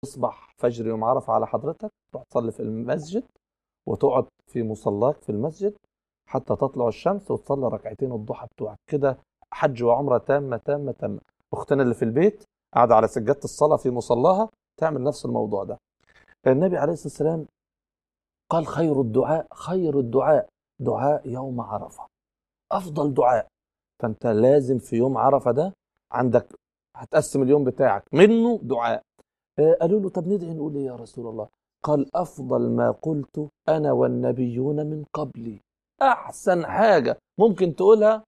تصبح فجر يوم عرفة على حضرتك تروح تصلي في المسجد وتقعد في مصلاك في المسجد حتى تطلع الشمس وتصلي ركعتين الضحى بتوعك كده حج وعمرة تامة تامة تامة أختنا اللي في البيت قاعدة على سجادة الصلاة في مصلاها تعمل نفس الموضوع ده النبي عليه الصلاة والسلام قال خير الدعاء خير الدعاء دعاء يوم عرفة أفضل دعاء فأنت لازم في يوم عرفة ده عندك هتقسم اليوم بتاعك منه دعاء آه، قالوا له طب ندعي نقول ايه يا رسول الله قال افضل ما قلت انا والنبيون من قبلي احسن حاجه ممكن تقولها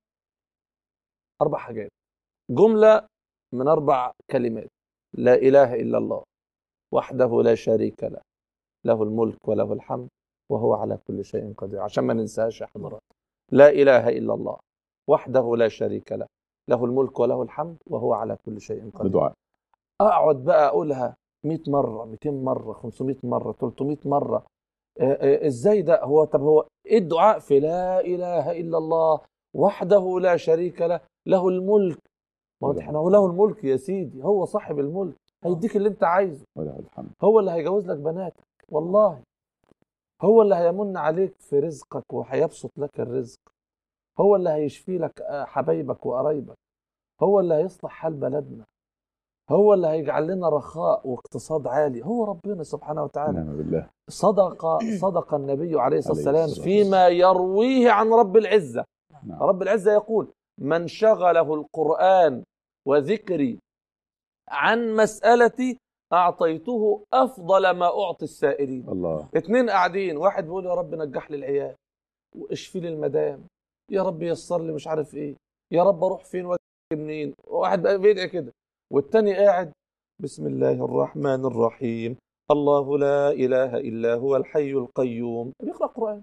اربع حاجات جمله من اربع كلمات لا اله الا الله وحده لا شريك له له الملك وله الحمد وهو على كل شيء قدير عشان ما ننساهاش يا حضرات لا اله الا الله وحده لا شريك له له الملك وله الحمد وهو على كل شيء قدير بدعاء اقعد بقى اقولها 100 مره 200 مره 500 مره 300 مره آه، آه، ازاي ده هو طب هو ايه الدعاء في لا اله الا الله وحده لا شريك له له الملك ما هو احنا هو له الملك يا سيدي هو صاحب الملك هيديك اللي انت عايزه وله الحمد هو اللي هيجوز لك بناتك والله هو اللي هيمن عليك في رزقك وهيبسط لك الرزق هو اللي هيشفي لك آه، حبايبك وقرايبك هو اللي هيصلح حال بلدنا هو اللي هيجعل لنا رخاء واقتصاد عالي هو ربنا سبحانه وتعالى نعم بالله صدق صدق النبي عليه الصلاة عليه والسلام الصلاة فيما يرويه عن رب العزة نعم رب العزة يقول من شغله القرآن وذكري عن مسألتي أعطيته أفضل ما أعطي السائلين الله اتنين قاعدين واحد بيقول يا رب نجح لي العيال واشفي لي المدام يا رب يسر لي مش عارف ايه يا رب اروح فين واجي منين واحد بقى بيدعي كده والتاني قاعد بسم الله الرحمن الرحيم الله لا اله الا هو الحي القيوم بيقرا قران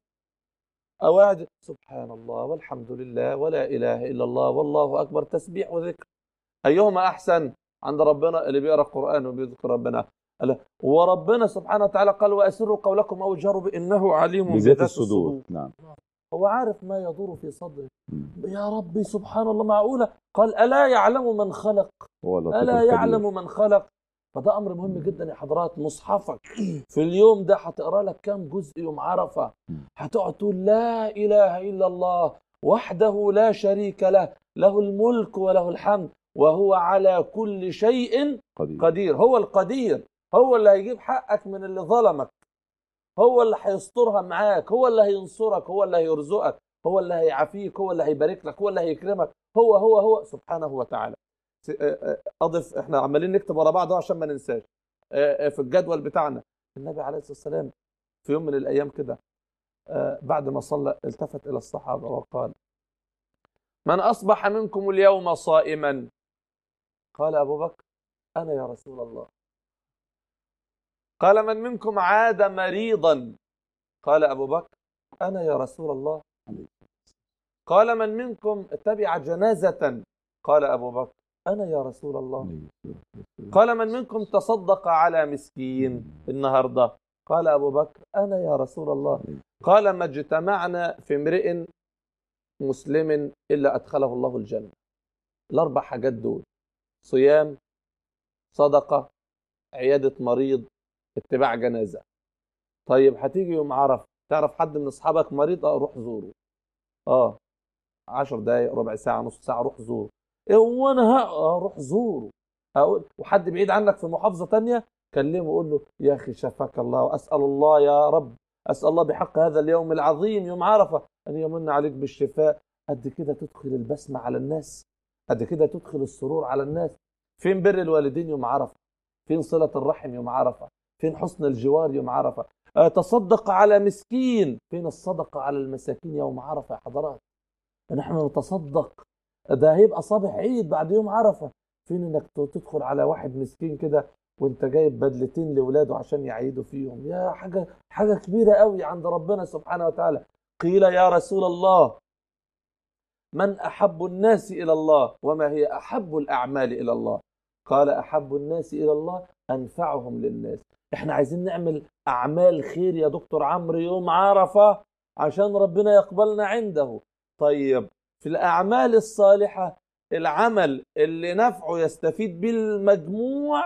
او قاعد سبحان الله والحمد لله ولا اله الا الله والله اكبر تسبيح وذكر ايهما احسن عند ربنا اللي بيقرا قران وبيذكر ربنا قال وربنا سبحانه وتعالى قال واسروا قولكم او اجهروا بانه عليم بذات الصدور نعم هو عارف ما يدور في صدره مم. يا ربي سبحان الله معقوله قال الا يعلم من خلق هو اللطيف الا الخبير. يعلم من خلق فده امر مهم جدا يا حضرات مصحفك في اليوم ده هتقرا لك كام جزء يوم عرفه مم. هتقعد تقول لا اله الا الله وحده لا شريك له له الملك وله الحمد وهو على كل شيء قدير قدير هو القدير هو اللي هيجيب حقك من اللي ظلمك هو اللي هيسترها معاك هو اللي هينصرك هو اللي هيرزقك هو اللي هيعافيك هو اللي هيبارك لك هو اللي هيكرمك هو هو هو سبحانه وتعالى س- آه، آه، اضف احنا عمالين نكتب ورا بعض أهو عشان ما ننساش آه، آه، في الجدول بتاعنا النبي عليه الصلاه والسلام في يوم من الايام كده آه، بعد ما صلى التفت الى الصحابه وقال من اصبح منكم اليوم صائما قال ابو بكر انا يا رسول الله قال من منكم عاد مريضا قال ابو بكر انا يا رسول الله قال من منكم تبع جنازه قال ابو بكر انا يا رسول الله قال من منكم تصدق على مسكين النهارده قال ابو بكر انا يا رسول الله قال ما اجتمعنا في امرئ مسلم الا ادخله الله الجنه الاربع حاجات دول صيام صدقه عياده مريض اتباع جنازه طيب هتيجي يوم عرف تعرف حد من اصحابك مريض اه روح زوره اه عشر دقايق ربع ساعه نص ساعه روح زوره ايه هو انا ها اه روح زوره اقول وحد بعيد عنك في محافظه تانية كلمه وقول له يا اخي شفاك الله واسال الله يا رب اسال الله بحق هذا اليوم العظيم يوم عرفه ان يمن عليك بالشفاء قد كده تدخل البسمه على الناس قد كده تدخل السرور على الناس فين بر الوالدين يوم عرفه فين صله الرحم يوم عرفه فين حسن الجوار يوم عرفه آه، تصدق على مسكين فين الصدقه على المساكين يوم عرفه يا حضرات نحن نتصدق ده هيبقى صباح عيد بعد يوم عرفه فين انك تدخل على واحد مسكين كده وانت جايب بدلتين لاولاده عشان يعيدوا فيهم يا حاجه حاجه كبيره قوي عند ربنا سبحانه وتعالى قيل يا رسول الله من احب الناس الى الله وما هي احب الاعمال الى الله قال احب الناس الى الله انفعهم للناس احنا عايزين نعمل اعمال خير يا دكتور عمرو يوم عرفه عشان ربنا يقبلنا عنده طيب في الاعمال الصالحه العمل اللي نفعه يستفيد بالمجموع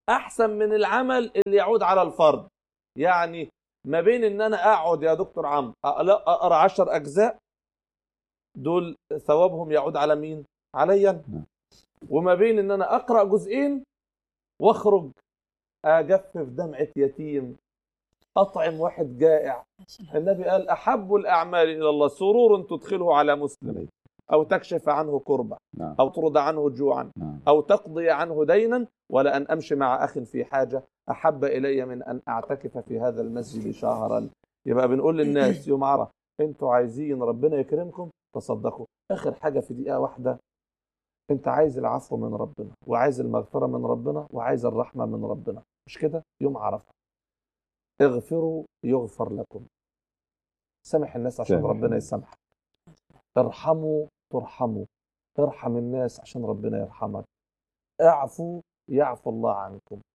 احسن من العمل اللي يعود على الفرد يعني ما بين ان انا اقعد يا دكتور عمرو اقرا 10 اجزاء دول ثوابهم يعود على مين عليا نعم. وما بين ان انا اقرا جزئين واخرج اجفف دمعه يتيم اطعم واحد جائع النبي قال احب الاعمال الى الله سرور تدخله على مسلم او تكشف عنه كربه نعم او ترد عنه جوعا نعم أو تقضي عنه دينا ولا أن أمشي مع أخ في حاجة أحب إلي من أن أعتكف في هذا المسجد شهرا يبقى بنقول للناس يوم عرف أنتوا عايزين ربنا يكرمكم تصدقوا آخر حاجة في دقيقة واحدة أنت عايز العفو من ربنا وعايز المغفرة من ربنا وعايز الرحمة من ربنا مش كده يوم عرفة اغفروا يغفر لكم سامح الناس عشان سامح ربنا الناس. يسامحك ارحموا ترحموا ارحم الناس عشان ربنا يرحمك اعفوا يعفو الله عنكم